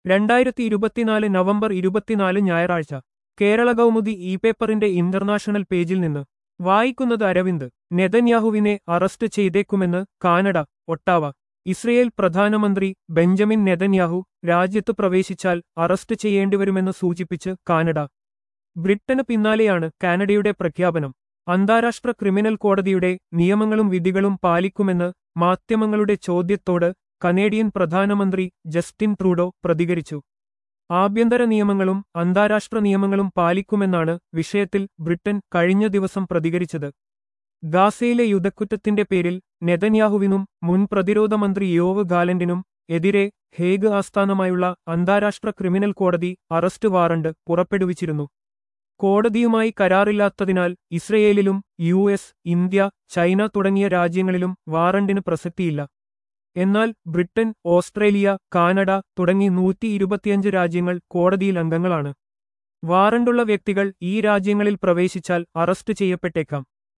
രണ്ടായിരത്തി ഇരുപത്തിനാല് നവംബർ ഇരുപത്തിനാല് ഞായറാഴ്ച കേരള കൗമുദി ഇ പേപ്പറിന്റെ ഇന്റർനാഷണൽ പേജിൽ നിന്ന് വായിക്കുന്നത് അരവിന്ദ് നെതന്യാഹുവിനെ അറസ്റ്റ് ചെയ്തേക്കുമെന്ന് കാനഡ ഒട്ടാവ ഇസ്രയേൽ പ്രധാനമന്ത്രി ബെഞ്ചമിൻ നെതന്യാഹു രാജ്യത്ത് പ്രവേശിച്ചാൽ അറസ്റ്റ് ചെയ്യേണ്ടിവരുമെന്ന് സൂചിപ്പിച്ച് കാനഡ ബ്രിട്ടന് പിന്നാലെയാണ് കാനഡയുടെ പ്രഖ്യാപനം അന്താരാഷ്ട്ര ക്രിമിനൽ കോടതിയുടെ നിയമങ്ങളും വിധികളും പാലിക്കുമെന്ന് മാധ്യമങ്ങളുടെ ചോദ്യത്തോട് കനേഡിയൻ പ്രധാനമന്ത്രി ജസ്റ്റിൻ ട്രൂഡോ പ്രതികരിച്ചു ആഭ്യന്തര നിയമങ്ങളും അന്താരാഷ്ട്ര നിയമങ്ങളും പാലിക്കുമെന്നാണ് വിഷയത്തിൽ ബ്രിട്ടൻ കഴിഞ്ഞ ദിവസം പ്രതികരിച്ചത് ഗാസയിലെ യുദ്ധക്കുറ്റത്തിന്റെ പേരിൽ നെതന്യാഹുവിനും മുൻ പ്രതിരോധ മന്ത്രി യോവ് ഗാലന്റിനും എതിരെ ഹേഗ് ആസ്ഥാനമായുള്ള അന്താരാഷ്ട്ര ക്രിമിനൽ കോടതി അറസ്റ്റ് വാറണ്ട് പുറപ്പെടുവിച്ചിരുന്നു കോടതിയുമായി കരാറില്ലാത്തതിനാൽ ഇസ്രയേലിലും യു എസ് ഇന്ത്യ ചൈന തുടങ്ങിയ രാജ്യങ്ങളിലും വാറണ്ടിന് പ്രസക്തിയില്ല എന്നാൽ ബ്രിട്ടൻ ഓസ്ട്രേലിയ കാനഡ തുടങ്ങി നൂറ്റി ഇരുപത്തിയഞ്ച് രാജ്യങ്ങൾ കോടതിയിൽ അംഗങ്ങളാണ് വാറണ്ടുള്ള വ്യക്തികൾ ഈ രാജ്യങ്ങളിൽ പ്രവേശിച്ചാൽ അറസ്റ്റ് ചെയ്യപ്പെട്ടേക്കാം